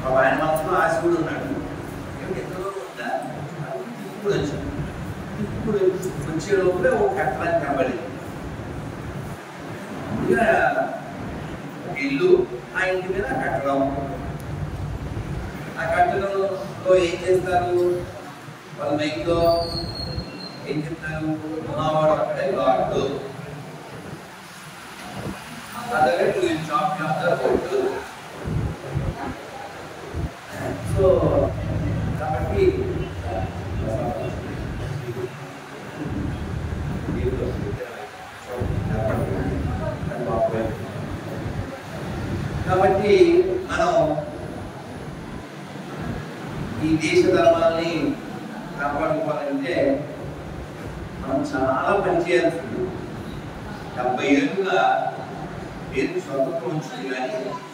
పాపం ఆయన మాత్రం ఆశ కూడా ఉన్నాడు ఏమిటి ఎంత దూరం ఉందా ఇప్పుడు వచ్చాను ఇప్పుడు వచ్చే లోపలే ఒక కట్టడానికి కనబడింది ముందుగా ఒక ఇల్లు ఆ ఇంటి మీద కట్టడం ఆ కట్టడంలో ఏం చేస్తారు వాళ్ళ మైక్లో ఏం చెప్తారు ఉన్నవాడు అక్కడే గాడు other to chop other food so కాబట్టి కాబట్టి మనం ఈ దేశ ధర్మాల్ని కాపాడుకోవాలంటే మనం చాలా పని చేయాల్సి ఉంది డెబ్బై ఏళ్ళుగా పేరు స్వతంత్రం వచ్చింది కానీ